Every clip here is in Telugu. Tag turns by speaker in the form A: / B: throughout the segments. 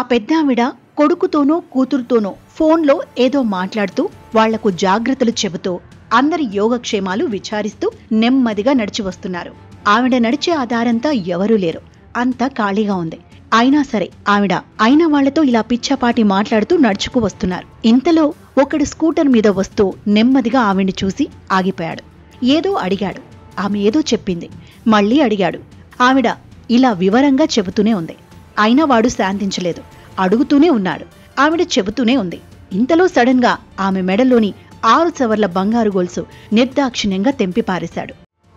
A: పెద్దావిడ కొడుకుతోనో కూతురుతోనో ఫోన్లో ఏదో మాట్లాడుతూ వాళ్లకు జాగ్రత్తలు చెబుతూ అందరి యోగక్షేమాలు విచారిస్తూ నెమ్మదిగా నడిచి వస్తున్నారు ఆవిడ నడిచే ఆధారంతా ఎవరూ లేరు అంతా ఖాళీగా ఉంది అయినా సరే ఆవిడ అయిన వాళ్లతో ఇలా పిచ్చాపాటి మాట్లాడుతూ నడుచుకు వస్తున్నారు ఇంతలో ఒకడు స్కూటర్ మీద వస్తూ నెమ్మదిగా ఆవిడ్ని చూసి ఆగిపోయాడు ఏదో అడిగాడు ఆమె ఏదో చెప్పింది మళ్ళీ అడిగాడు ఆవిడ ఇలా వివరంగా చెబుతూనే ఉంది అయినా వాడు శాంతించలేదు అడుగుతూనే ఉన్నాడు ఆవిడ చెబుతూనే ఉంది ఇంతలో సడన్ గా ఆమె మెడలోని ఆరు సవర్ల బంగారు గొలుసు నిర్దాక్షిణ్యంగా తెంపి పారేశాడు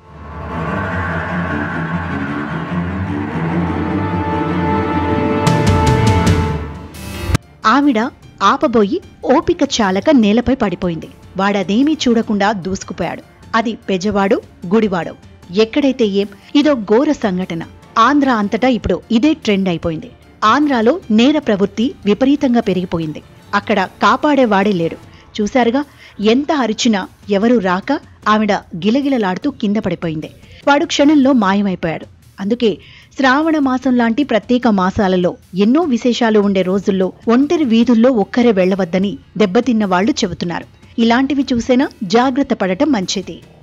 A: ఆవిడ ఆపబోయి ఓపిక చాలక నేలపై పడిపోయింది వాడదేమీ చూడకుండా దూసుకుపోయాడు అది పెజవాడు గుడివాడో ఎక్కడైతే ఏం ఇదో ఘోర సంఘటన ఆంధ్ర అంతటా ఇప్పుడు ఇదే ట్రెండ్ అయిపోయింది ఆంధ్రాలో నేర ప్రవృత్తి విపరీతంగా పెరిగిపోయింది అక్కడ కాపాడేవాడే లేడు చూశారుగా ఎంత అరిచినా ఎవరూ రాక ఆవిడ గిలగిలలాడుతూ కింద పడిపోయింది వాడు క్షణంలో మాయమైపోయాడు అందుకే శ్రావణ మాసం లాంటి ప్రత్యేక మాసాలలో ఎన్నో విశేషాలు ఉండే రోజుల్లో ఒంటరి వీధుల్లో ఒక్కరే వెళ్లవద్దని దెబ్బతిన్న వాళ్లు చెబుతున్నారు ఇలాంటివి చూసేనా జాగ్రత్త పడటం మంచిది